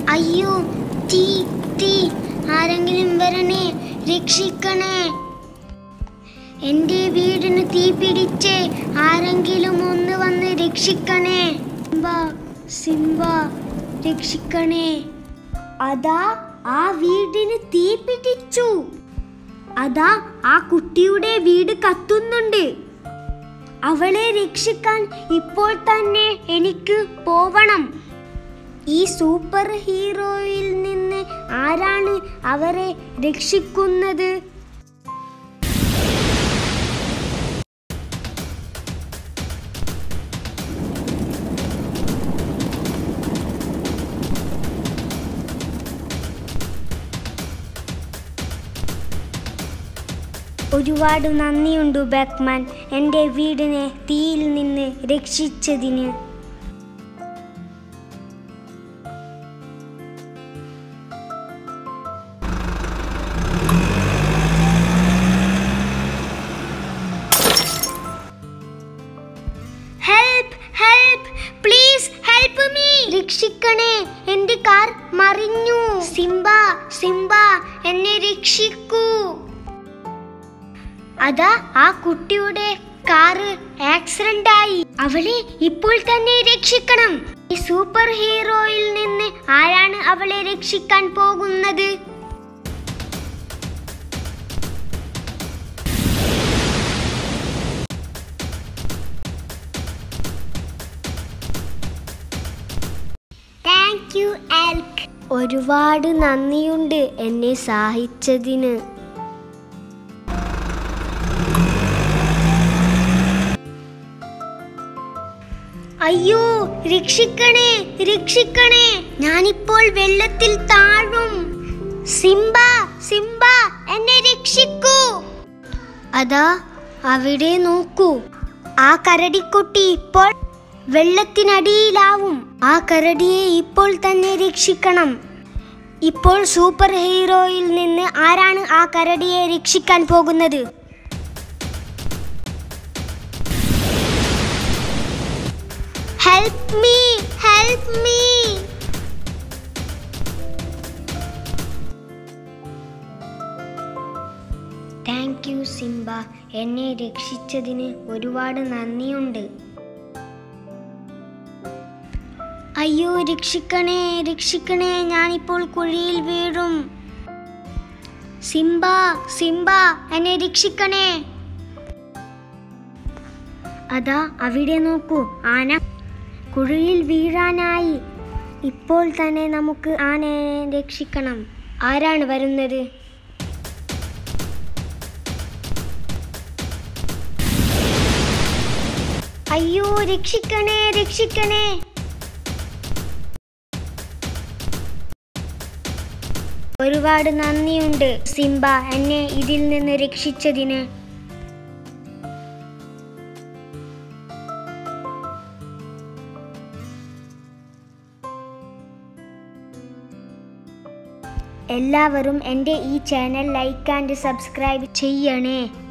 അയ്യോ തീ തീ ആരെങ്കിലും വരണേ രക്ഷിക്കണേ എന്റെ വീടിന് തീ പിടിച്ചേ ആരെങ്കിലും ഒന്ന് വന്ന് രക്ഷിക്കണേ സിംബ സിംബ രക്ഷിക്കണേ അതാ ആ വീടിന് തീ പിടിച്ചു അതാ ആ കുട്ടിയുടെ വീട് കത്തുന്നുണ്ട് അവളെ രക്ഷിക്കാൻ ഇപ്പോൾ തന്നെ എനിക്ക് പോവണം ഈ സൂപ്പർ ഹീറോയിൽ നിന്ന് ആരാണ് അവരെ രക്ഷിക്കുന്നത് ഒരുപാട് നന്ദിയുണ്ട് ബാക്ക്മാൻ എൻ്റെ വീടിനെ തീയിൽ നിന്ന് രക്ഷിച്ചതിന് help help please help me രക്ഷിക്കണേ എന്റെ കാർ മറിഞ്ഞു സിംബ സിംബ എന്നെ രക്ഷിക്കൂ അതാ ആ കുട്ടിയുടെ കാറ് ആക്സിഡന്റ് ആയി അവളെ ഇപ്പോൾ തന്നെ രക്ഷിക്കണം ഈ സൂപ്പർ ഹീറോയിൽ നിന്ന് ആരാണ് അവളെ രക്ഷിക്കാൻ പോകുന്നത് താങ്ക് യു എൽക്ക് ഒരുപാട് നന്ദിയുണ്ട് എന്നെ സഹായിച്ചതിന് അയ്യോ രക്ഷിക്കണേ രക്ഷിക്കണേ ഞാനിപ്പോൾ വെള്ളത്തിൽ താഴും സിംബ സിംബ എന്നെ രക്ഷിക്കൂ അതാ അവിടെ നോക്കൂ ആ കരടിക്കുട്ടി ഇപ്പോൾ വെള്ളത്തിനടിയിലാവും ആ കരടിയെ ഇപ്പോൾ തന്നെ രക്ഷിക്കണം ഇപ്പോൾ സൂപ്പർ ഹീറോയിൽ നിന്ന് ആരാണ് ആ കരടിയെ രക്ഷിക്കാൻ പോകുന്നത് help me help me thank you Simba എന്നെ രക്ഷിച്ചതിന് ഒരുപാട് നന്ദിയുണ്ട് അയ്യോ രക്ഷിക്കണേ രക്ഷിക്കണേ ഞാനിപ്പോൾ കുഴിയിൽ വീഴും സിംബ സിംബ എന്നെ രക്ഷിക്കണേ അതാ അവിടെ നോക്കൂ ആന കുഴിയിൽ വീഴാനായി ഇപ്പോൾ തന്നെ നമുക്ക് ആനയെ രക്ഷിക്കണം ആരാണ് വരുന്നത് അയ്യോ രക്ഷിക്കണേ രക്ഷിക്കണേ ഒരുപാട് നന്ദിയുണ്ട് സിംബ എന്നെ ഇതിൽ നിന്ന് രക്ഷിച്ചതിന് എല്ലാവരും എൻ്റെ ഈ ചാനൽ ലൈക്ക് ആൻഡ് സബ്സ്ക്രൈബ് ചെയ്യണേ